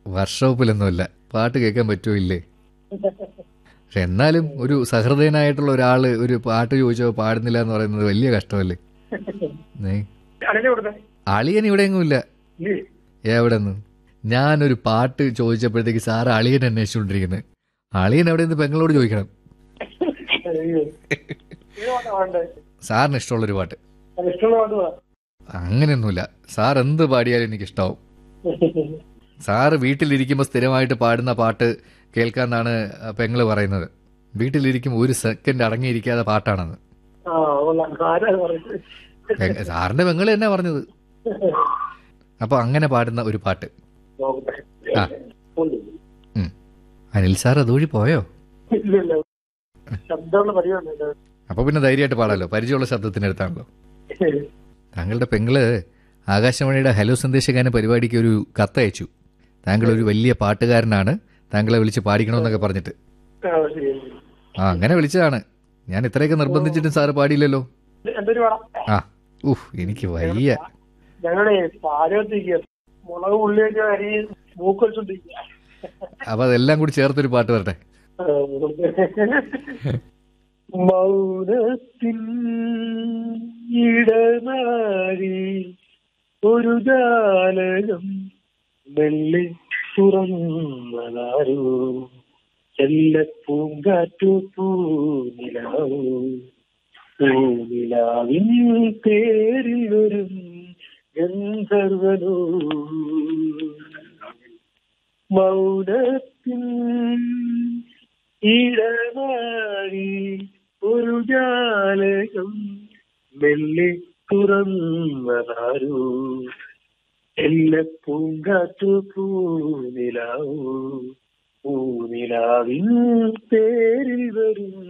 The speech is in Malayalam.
വർക്ക്ഷോപ്പിലൊന്നുമില്ല പാട്ട് കേൾക്കാൻ പറ്റുമോ ഇല്ലേ പക്ഷെ എന്നാലും ഒരു സഹൃദയനായിട്ടുള്ള ഒരാള് ഒരു പാട്ട് ചോദിച്ചോ പാടുന്നില്ല എന്ന് പറയുന്നത് വലിയ കഷ്ടമല്ലേ ഏ? അടഞ്ഞു കൊടുത്തേ അളിയൻ ഇവിടെ എങ്ങുമില്ല ഇല്ലേ എവിടെ നിന്ന് ഞാനൊരു പാട്ട് ചോദിച്ചപ്പോഴത്തേക്ക് സാറ് അളിയൻ അന്വേഷിച്ചുകൊണ്ടിരിക്കുന്നത് അളിയൻ എവിടെ നിന്ന് പെങ്ങളോട് ചോദിക്കണം അയ്യോ. ഏത് പാട്ടാ വേണ്ടേ സാറിന് ഇഷ്ടമുള്ളൊരു പാട്ട് അത് ഇഷ്ടമുള്ള പാട്ട് പാ അങ്ങനെയൊന്നുമില്ല സാർ എന്ത് പാടിയാലും എനിക്ക് ഇഷ്ടാവും സാറ് വീട്ടിലിരിക്കുമ്പോൾ സ്ഥിരമായിട്ട് പാടുന്ന പാട്ട് കേൾക്കാന്നാണ് പെങ്ങള് പറയുന്നത് വീട്ടിലിരിക്കുമ്പോൾ ഒരു സെക്കൻഡ് അടങ്ങിയിരിക്കാതെ പാട്ടാണെന്ന് ആ കൊള്ളാം ആരാ പറയുന്നത് പെ- സാറിന്റെ പെങ്ങള് തന്നെ പറഞ്ഞത് അപ്പൊ അങ്ങനെ പാടുന്ന ഒരു പാട്ട് നോക്കട്ടെ ആ. ഉണ്ട്. ഉം. അനിൽ സാർ അതുവഴി പോയോ ഇല്ല ഇല്ല ശബ്ദമുള്ള പരിപാടി അപ്പൊ പിന്നെ ധൈര്യമായിട്ട് പാടാലോ പരിചയമുള്ള ശബ്ദത്തിനടുത്താണല്ലോ താങ്കളുടെ പെങ്ങള് ആകാശവാണിയുടെ ഹലോ സന്ദേശഗാന പരിപാടിക്ക് ഒരു കത്തയച്ചു താങ്കൾ ഒരു വലിയ പാട്ടുകാരനാണ് താങ്കളെ വിളിച്ച് പാടിക്കണമെന്നൊക്കെ പറഞ്ഞിട്ട് ആ ശരി ആ അങ്ങനെ വിളിച്ചതാണ് ഞാൻ ഇത്രയൊക്കെ നിർബന്ധിച്ചിട്ടും സാറ് പാടിയില്ലല്ലോ എന്തൊരു പാടാം ആ ഊഹ് എനിക്ക് വയ്യ ഞങ്ങളുടെ പാചകത്തിരിക്കുക മുളക് ഉള്ളിയൊക്കെ അരി മൂക്ക് വെച്ചോണ്ടിരിക്കുക അപ്പൊ അതെല്ലാം കൂടി ചേർത്തൊരു പാട്ട് വരട്ടെ മൗനത്തിൻ ഇടനാഴി ഒരു ജാലകം മെല്ലെ തുറന്നതാരോ ചെല്ലപ്പൂങ്കാറ്റു പൂനിലാവോ പൂനിലാവിൻ പേരിൽ വരും ഗന്ധർവനോ മൗനത്തിൻ ഇടനാഴി ഒരു ജാലകം മെല്ലെ തുറന്നതാരോ എല്ലാ പൂങ്കാറ്റു പൂനിലാവൂ പൂനിലാവിൻ പേരിൽ വരും